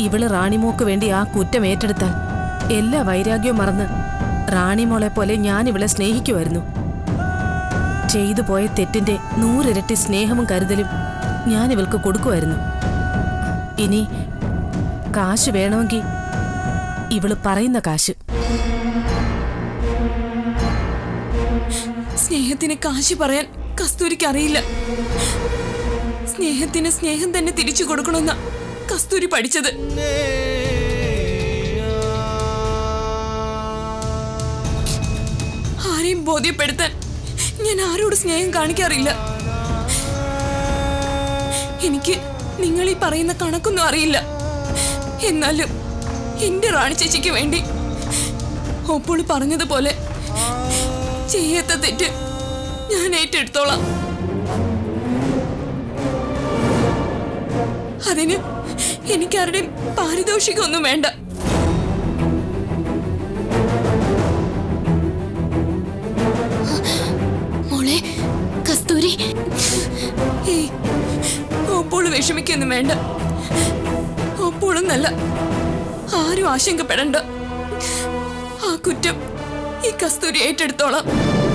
ഇവള് റാണിമോക്ക് വേണ്ടി ആ കുറ്റം ഏറ്റെടുത്താൽ എല്ലാ വൈരാഗ്യവും മറന്ന് റാണിമോളെ പോലെ ഞാൻ ഇവളെ സ്നേഹിക്കുമായിരുന്നു ചെയ്തു പോയ തെറ്റിന്റെ നൂറിരട്ടി സ്നേഹവും കരുതലും ഞാൻ ഇവൾക്ക് കൊടുക്കുമായിരുന്നു ഇനി കാശ് വേണമെങ്കിൽ ഇവള് പറയുന്ന കാശ് സ്നേഹത്തിന് കാശ് പറയാൻ കസ്തൂരിക്ക് അറിയില്ല സ്നേഹത്തിന് സ്നേഹം തന്നെ തിരിച്ചു കൊടുക്കണമെന്ന കസ്തൂരി പഠിച്ചത് ആരെയും ബോധ്യപ്പെടുത്താൻ ഞാൻ ആരോട് സ്നേഹം കാണിക്കാറില്ല എനിക്ക് നിങ്ങൾ ഈ പറയുന്ന കണക്കൊന്നും അറിയില്ല എന്നാലും എന്റെ റാണി ചേച്ചിക്ക് വേണ്ടി ഒപ്പോൾ പറഞ്ഞതുപോലെ ചെയ്യാത്ത തെറ്റ് ഞാൻ ഏറ്റെടുത്തോളാം അതിന് എനിക്കാരുടെയും പാരിതോഷികമൊന്നും വേണ്ട മോളെ കസ്തൂരി ഏയ് അപ്പോൾ വിഷമിക്കൊന്നും വേണ്ട അപ്പോഴൊന്നല്ല ആരും ആശങ്കപ്പെടണ്ട ആ കുറ്റം ഈ കസ്തൂരി ഏറ്റെടുത്തോളാം